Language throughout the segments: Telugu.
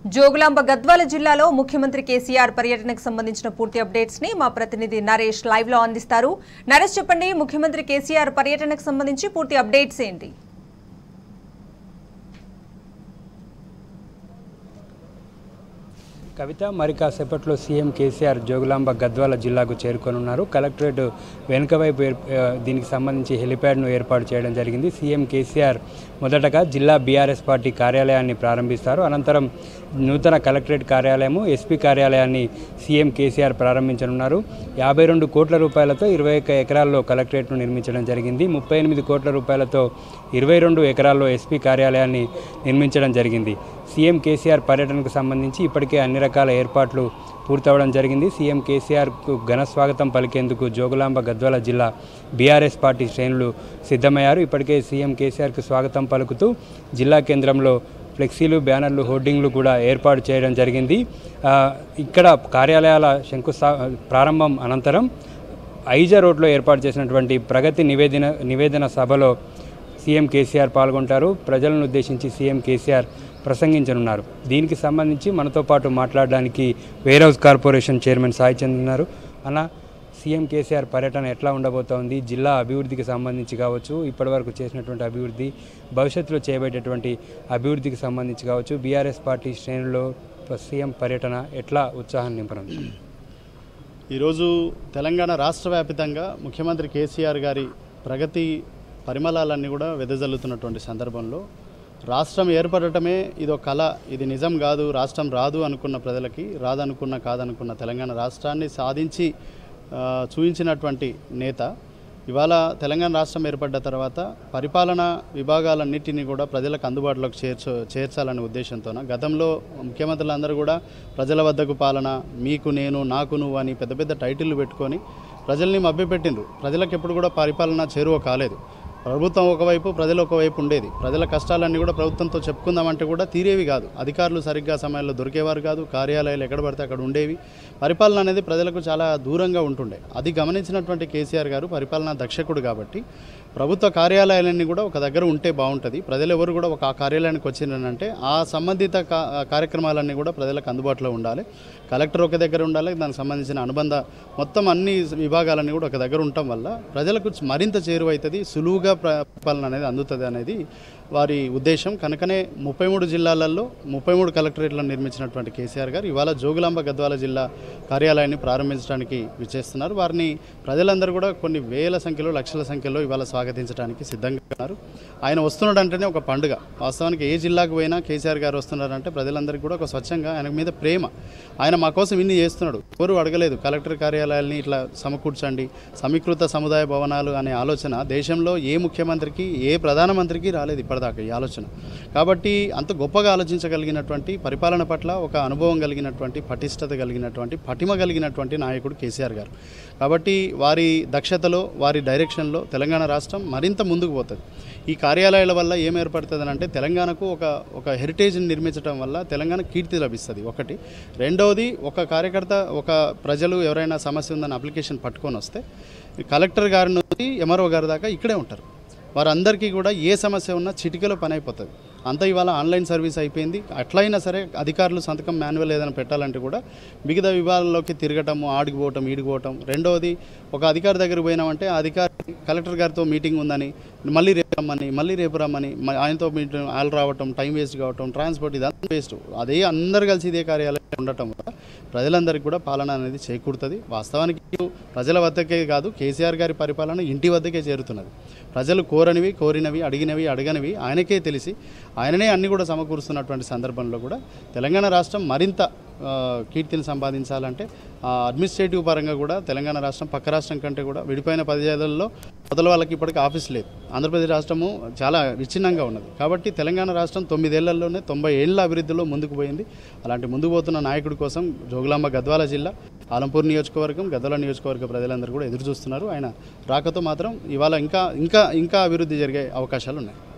జోగులాంబ గద్వాల జిల్లాలో ముఖ్యమంత్రి కేసీఆర్ పర్యటనకు సంబంధించిన పూర్తి అప్డేట్స్ ని మా ప్రతినిధి నరేష్ లైవ్ లో అందిస్తారు నరేష్ చెప్పండి ముఖ్యమంత్రి కేసీఆర్ పర్యటనకు సంబంధించి పూర్తి అప్డేట్స్ ఏంటి కవిత మరి కాసేపట్లో సీఎం కేసీఆర్ జోగులాంబ గద్వాల జిల్లాకు చేరుకోనున్నారు కలెక్టరేట్ వెనుక వైపు ఏర్- ఆ, దీనికి సంబంధించి హెలిప్యాడ్ను ఏర్పాటు చేయడం జరిగింది సీఎం కేసీఆర్ మొదటగా జిల్లా బీఆర్ఎస్ పార్టీ కార్యాలయాన్ని ప్రారంభిస్తారు అనంతరం నూతన కలెక్టరేట్ కార్యాలయము ఎస్పీ కార్యాలయాన్ని సీఎం కేసీఆర్ ప్రారంభించనున్నారు యాభై రెండు కోట్ల రూపాయలతో ఇరవై ఒక్క ఎకరాల్లో కలెక్టరేట్ను నిర్మించడం జరిగింది ముప్పై ఎనిమిది కోట్ల రూపాయలతో ఇరవై రెండు ఎకరాల్లో ఎస్పీ కార్యాలయాన్ని నిర్మించడం జరిగింది సీఎం కేసీఆర్ పర్యటనకు సంబంధించి ఇప్పటికే అన్ని రకాల ఏర్పాట్లు పూర్తవడం జరిగింది సీఎం కేసీఆర్కు ఘన స్వాగతం పలికేందుకు జోగులాంబ గద్వాల జిల్లా బీఆర్ఎస్ పార్టీ శ్రేణులు సిద్ధమయ్యారు ఇప్పటికే సీఎం కేసీఆర్కు స్వాగతం పలుకుతూ జిల్లా కేంద్రంలో ఫ్లెక్సీలు బ్యానర్లు హోర్డింగ్లు కూడా ఏర్పాటు చేయడం జరిగింది ఆ, ఇక్కడ కార్యాలయాల శంకుస్థా ప్రారంభం అనంతరం ఐజా రోడ్లో ఏర్పాటు చేసినటువంటి ప్రగతి నివేదన నివేదన సభలో సీఎం కేసీఆర్ పాల్గొంటారు ప్రజలను ఉద్దేశించి సీఎం కేసీఆర్ ప్రసంగించనున్నారు దీనికి సంబంధించి మనతో పాటు మాట్లాడడానికి warehouse corporation chairman Sai Chand ఉన్నారు అన్న సీఎం కేసీఆర్ పర్యటన ఎట్లా ఉండబోతోంది జిల్లా అభివృద్ధికి సంబంధించి కావచ్చు ఇప్పటివరకు చేసినటువంటి అభివృద్ధి భవిష్యత్తులో చేయబడేటువంటి అభివృద్ధికి సంబంధించి కావచ్చు బీఆర్ఎస్ పార్టీ శ్రేణుల్లో సీఎం పర్యటన ఎట్లా ఉత్సాహం నింపనుంది ఈరోజు తెలంగాణ రాష్ట్ర వ్యాపితంగా ముఖ్యమంత్రి కేసీఆర్ గారి ప్రగతి పరిమళాలన్నీ కూడా వెదజల్లుతున్నటువంటి సందర్భంలో రాష్ట్రం ఏర్పడటమే ఇదో కళ ఇది నిజం కాదు రాష్ట్రం రాదు అనుకున్న ప్రజలకి రాదనుకున్న కాదనుకున్న తెలంగాణ రాష్ట్రాన్ని సాధించి ఆ, చూపించినటువంటి నేత ఇవాళ తెలంగాణ రాష్ట్రం ఏర్పడ్డ తర్వాత పరిపాలనా విభాగాలన్నింటినీ కూడా ప్రజలకు అందుబాటులోకి చేర్చ చేర్చాలనే ఉద్దేశంతోన గతంలో ముఖ్యమంత్రులందరూ కూడా ప్రజల వద్దకు పాలన మీకు నేను నాకు నువ్వు అని పెద్ద పెద్ద టైటిల్లు పెట్టుకొని ప్రజల్ని మభ్యపెట్టిండ్రు ప్రజలకు ఎప్పుడు కూడా పరిపాలన చేరువ కాలేదు ప్రభుత్వం ఒకవైపు ప్రజలు ఒకవైపు ఉండేది ప్రజల కష్టాలన్నీ కూడా ప్రభుత్వంతో చెప్పుకుందామంటే కూడా తీరేవి కాదు అధికారులు సరిగ్గా సమయంలో దొరికేవారు కాదు కార్యాలయాలు ఎక్కడ పడితే అక్కడ ఉండేవి పరిపాలన అనేది ప్రజలకు చాలా దూరంగా ఉంటుండే అది గమనించినటువంటి కేసీఆర్ గారు పరిపాలనా దక్షకుడు కాబట్టి ప్రభుత్వ కార్యాలయాలన్నీ కూడా ఒక దగ్గర ఉంటే బాగుంటుంది ప్రజలు ఎవరు కూడా ఒక ఆ కార్యాలయానికి వచ్చిందంటే ఆ సంబంధిత కా- కార్యక్రమాలన్నీ కూడా ప్రజలకు అందుబాటులో ఉండాలి కలెక్టర్ ఒక దగ్గర ఉండాలి దానికి సంబంధించిన అనుబంధ మొత్తం అన్ని విభాగాలన్నీ కూడా ఒక దగ్గర ఉండటం వల్ల ప్రజలకు మరింత చేరువవుతుంది సులువుగా ప్ర- పరిపాలన అనేది అందుతుంది అనేది వారి ఉద్దేశం కనుకనే ముప్పై మూడు జిల్లాలలో ముప్పై మూడు కలెక్టరేట్లను నిర్మించినటువంటి కేసీఆర్ గారు ఇవాళ జోగులాంబ గద్వాల జిల్లా కార్యాలయాన్ని ప్రారంభించడానికి విచ్చేస్తున్నారు వారిని ప్రజలందరూ కూడా కొన్ని వేల సంఖ్యలో లక్షల సంఖ్యలో ఇవాళ స్వాగతించడానికి సిద్ధంగా ఉన్నారు ఆయన వస్తున్నాడంటేనే ఒక పండుగ వాస్తవానికి ఏ జిల్లాకు పోయినా కేసీఆర్ గారు వస్తున్నారంటే ప్రజలందరికీ కూడా ఒక స్వచ్ఛంగా ఆయన మీద ప్రేమ ఆయన మా కోసం ఇన్ని చేస్తున్నాడు ఎవరు అడగలేదు కలెక్టర్ కార్యాలయాల్ని ఇట్లా సమకూర్చండి సమీకృత సముదాయ భవనాలు అనే ఆలోచన దేశంలో ఏ ముఖ్యమంత్రికి ఏ ప్రధానమంత్రికి రాలేదు ఇప్పటిదాకా ఈ ఆలోచన కాబట్టి అంత గొప్పగా ఆలోచించగలిగినటువంటి పరిపాలన పట్ల ఒక అనుభవం కలిగినటువంటి పటిష్టత కలిగినటువంటి పటిమ కలిగినటువంటి నాయకుడు కేసీఆర్ గారు కాబట్టి వారి దక్షతలో వారి డైరెక్షన్లో తెలంగాణ రాష్ట్రం మరింత ముందుకు పోతుంది ఈ కార్యాలయాల వల్ల ఏం ఏర్పడుతుంది అంటే తెలంగాణకు ఒక ఒక హెరిటేజ్ని నిర్మించడం వల్ల తెలంగాణ కీర్తి లభిస్తుంది ఒకటి రెండవది ఒక కార్యకర్త ఒక ప్రజలు ఎవరైనా సమస్య ఉందని అప్లికేషన్ పట్టుకొని వస్తే కలెక్టర్ గారి నుంచి ఎంఆర్ఓ గారి దాకా ఇక్కడే ఉంటారు వారందరికీ కూడా ఏ సమస్య ఉన్నా చిటికలో పని అయిపోతుంది అంతా ఇవాళ ఆన్లైన్ సర్వీస్ అయిపోయింది అట్లయినా సరే అధికారులు సంతకం మాన్యువల్ ఏదైనా పెట్టాలంటే కూడా మిగతా విభాగాల్లోకి తిరగటము ఆడికి పోవటం ఈడికి పోవటం రెండవది ఒక అధికారి దగ్గరికి పోయినామంటే ఆ అధికారి కలెక్టర్ గారితో మీటింగ్ ఉందని మళ్ళీ రేపు రమ్మని మళ్ళీ రేపు రమ్మని మ- ఆయనతో మీటింగ్ వాళ్ళు రావటం టైం వేస్ట్ కావటం ట్రాన్స్పోర్ట్ ఇదంతా వేస్ట్ అదే అందరు కలిసి ఇదే కార్యాలయం ఉండటం వల్ల ప్రజలందరికీ కూడా పాలన అనేది చేకూరుతుంది వాస్తవానికి ప్రజల వద్దకే కాదు కేసీఆర్ గారి పరిపాలన ఇంటి వద్దకే చేరుతున్నది ప్రజలు కోరనివి కోరినవి అడిగినవి అడగనివి ఆయనకే తెలిసి ఆయననే అన్ని కూడా సమకూరుస్తున్నటువంటి సందర్భంలో కూడా తెలంగాణ రాష్ట్రం మరింత ఆ, కీర్తిని సంపాదించాలంటే ఆ, అడ్మినిస్ట్రేటివ్ పరంగా కూడా తెలంగాణ రాష్ట్రం పక్క రాష్ట్రం కంటే కూడా విడిపోయిన పదిహేడులలో మొదల వాళ్ళకి ఇప్పటికీ ఆఫీస్ లేదు ఆంధ్రప్రదేశ్ రాష్ట్రము చాలా విచ్ఛిన్నంగా ఉన్నది కాబట్టి తెలంగాణ రాష్ట్రం తొమ్మిదేళ్లలోనే తొంభై ఏళ్ల అభివృద్ధిలో ముందుకు పోయింది అలాంటి ముందుకు పోతున్న నాయకుడి కోసం జోగులాంబ గద్వాల జిల్లా ఆలంపూర్ నియోజకవర్గం గద్వాల నియోజకవర్గ ప్రజలందరూ కూడా ఎదురు చూస్తున్నారు ఆయన రాకతో మాత్రం ఇవాళ ఇంకా ఇంకా ఇంకా అభివృద్ధి జరిగే అవకాశాలు ఉన్నాయి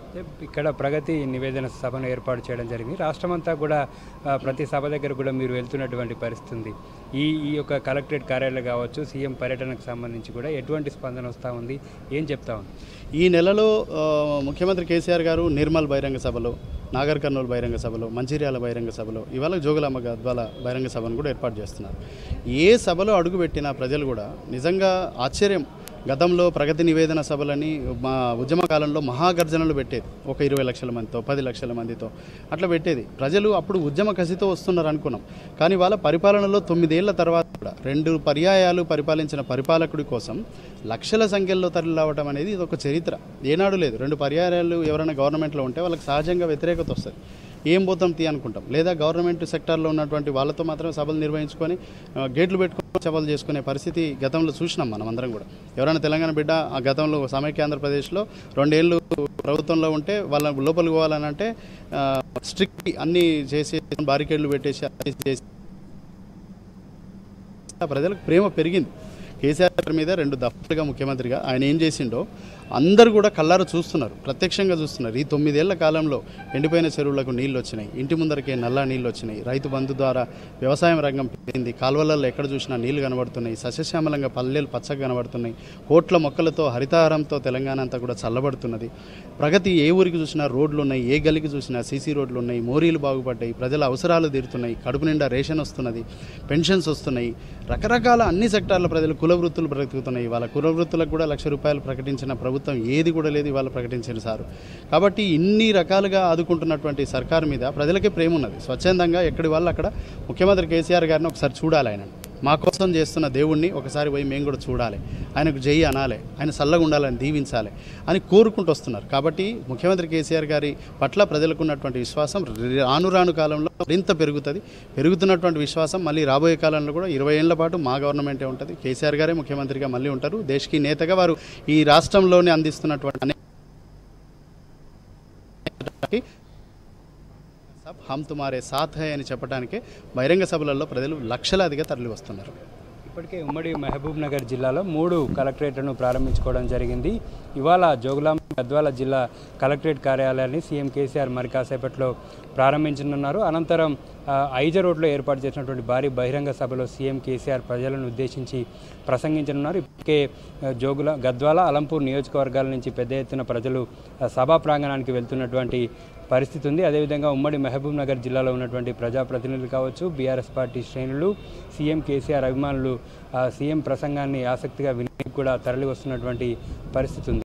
ఇక్కడ ప్రగతి నివేదన సభను ఏర్పాటు చేయడం జరిగింది రాష్ట్రమంతా కూడా ఆ, ప్రతి సభ దగ్గర కూడా మీరు వెళ్తున్నటువంటి పరిస్థితి ఉంది ఈ ఈ యొక్క కలెక్టరేట్ కార్యాలయం కావచ్చు సీఎం పర్యటనకు సంబంధించి కూడా ఎటువంటి స్పందన వస్తూ ఉంది ఏం చెప్తా ఉంది ఈ నెలలో ఆ, ముఖ్యమంత్రి కేసీఆర్ గారు నిర్మల్ బహిరంగ సభలో నాగర్ కర్నూలు బహిరంగ సభలో మంచిర్యాల బహిరంగ సభలో ఇవాళ జోగులాంబ గద్వాల బహిరంగ సభను కూడా ఏర్పాటు చేస్తున్నారు ఏ సభలో అడుగుపెట్టిన ప్రజలు కూడా నిజంగా ఆశ్చర్యం గతంలో ప్రగతి నివేదన సభలని మా ఉద్యమ కాలంలో మహాగర్జనలు పెట్టేది ఒక ఇరవై లక్షల మందితో పది లక్షల మందితో అట్లా పెట్టేది ప్రజలు అప్పుడు ఉద్యమ కసితో వస్తున్నారు అనుకున్నాం కానీ వాళ్ళ పరిపాలనలో తొమ్మిదేళ్ల తర్వాత కూడా రెండు పర్యాయాలు పరిపాలించిన పరిపాలకుడి కోసం లక్షల సంఖ్యలో తరలి రావడం అనేది ఇది ఒక చరిత్ర ఏనాడు లేదు రెండు పర్యాయాలు ఎవరైనా గవర్నమెంట్లో ఉంటే వాళ్ళకి సహజంగా వ్యతిరేకత వస్తుంది ఏం పోతాం తీ అనుకుంటాం లేదా గవర్నమెంట్ సెక్టార్లో ఉన్నటువంటి వాళ్ళతో మాత్రం సభలు నిర్వహించుకొని ఆ, గేట్లు పెట్టుకొని సభలు చేసుకునే పరిస్థితి గతంలో చూసినాం మనం అందరం కూడా ఎవరైనా తెలంగాణ బిడ్డ ఆ గతంలో సమైక్య ఆంధ్రప్రదేశ్లో రెండేళ్ళు ప్రభుత్వంలో ఉంటే వాళ్ళ లోపలికి పోవాలని అంటే స్ట్రిక్ట్ అన్నీ చేసి బారికేడ్లు పెట్టేసి అన్నీ చేసి ప్రజలకు ప్రేమ పెరిగింది కేసీఆర్ గారి మీద రెండు దఫాలుగా ముఖ్యమంత్రిగా ఆయన ఏం చేసిండో అందరూ కూడా కళ్ళారు చూస్తున్నారు ప్రత్యక్షంగా చూస్తున్నారు ఈ తొమ్మిదేళ్ల కాలంలో ఎండిపోయిన చెరువులకు నీళ్ళు వచ్చినాయి ఇంటి ముందరకే నల్ల నీళ్ళు వచ్చినాయి రైతు బంధు ద్వారా వ్యవసాయం రంగం పెరిగింది కాలువలలో ఎక్కడ చూసినా నీళ్లు కనబడుతున్నాయి సస్యశ్యామలంగా పల్లెలు పచ్చగా కనబడుతున్నాయి కోట్ల మొక్కలతో హరితహారంతో తెలంగాణ అంతా కూడా చల్లబడుతున్నది ప్రగతి ఏ ఊరికి చూసినా రోడ్లు ఉన్నాయి ఏ గలికి చూసినా సీసీ రోడ్లు ఉన్నాయి మోరీలు బాగుపడ్డాయి ప్రజల అవసరాలు తీరుతున్నాయి కడుపు నిండా రేషన్ వస్తున్నది పెన్షన్స్ వస్తున్నాయి రకరకాల అన్ని సెక్టార్ల ప్రజలు కుల వృత్తులు బ్రతుకుతున్నాయి వాళ్ళ కుల వృత్తులకు కూడా లక్ష రూపాయలు ప్రకటించిన ప్రభుత్వం ఏది కూడా లేదు ఇవాళ ప్రకటించిన సారు కాబట్టి ఇన్ని రకాలుగా ఆదుకుంటున్నటువంటి సర్కారు మీద ప్రజలకే ప్రేమ ఉన్నది స్వచ్ఛందంగా ఎక్కడి వాళ్ళు అక్కడ ముఖ్యమంత్రి కేసీఆర్ గారిని ఒకసారి చూడాలి ఆయన మా కోసం చేస్తున్న దేవుణ్ణి ఒకసారి పోయి మేము కూడా చూడాలి ఆయనకు జై అనాలి ఆయన చల్లగా ఉండాలని దీవించాలి అని కోరుకుంటూ వస్తున్నారు కాబట్టి ముఖ్యమంత్రి కేసీఆర్ గారి పట్ల ప్రజలకు ఉన్నటువంటి విశ్వాసం రాను రాను కాలంలో మరింత పెరుగుతుంది పెరుగుతున్నటువంటి విశ్వాసం మళ్ళీ రాబోయే కాలంలో కూడా ఇరవై ఏళ్ల పాటు మా గవర్నమెంటే ఉంటుంది కేసీఆర్ గారే ముఖ్యమంత్రిగా మళ్ళీ ఉంటారు దేశకి నేతగా వారు ఈ రాష్ట్రంలోనే అందిస్తున్నటువంటి అనేక సబ్ హమ్ తుమారే సాథ్ హై అని చెప్పడానికే బహిరంగ సభలలో ప్రజలు లక్షలాదిగా తరలి వస్తున్నారు ఇప్పటికే ఉమ్మడి మహబూబ్ నగర్ జిల్లాలో మూడు కలెక్టరేట్లను ప్రారంభించుకోవడం జరిగింది ఇవాళ జోగులాంబ గద్వాల జిల్లా కలెక్టరేట్ కార్యాలయాన్ని సీఎం కేసీఆర్ మరి కాసేపట్లో ప్రారంభించనున్నారు అనంతరం ఆ, ఐజ రోడ్లో ఏర్పాటు చేసినటువంటి భారీ బహిరంగ సభలో సీఎం కేసీఆర్ ప్రజలను ఉద్దేశించి ప్రసంగించనున్నారు ఇప్పటికే ఆ, జోగుల గద్వాల అలంపూర్ నియోజకవర్గాల నుంచి పెద్ద ఎత్తున ప్రజలు ఆ, సభా ప్రాంగణానికి వెళ్తున్నటువంటి పరిస్థితి ఉంది అదేవిధంగా ఉమ్మడి మహబూబ్ నగర్ జిల్లాలో ఉన్నటువంటి ప్రజాప్రతినిధులు కావచ్చు బీఆర్ఎస్ పార్టీ శ్రేణులు సీఎం కేసీఆర్ అభిమానులు ఆ, సీఎం ప్రసంగాన్ని ఆసక్తిగా విని కూడా తరలి వస్తున్నటువంటి పరిస్థితి ఉంది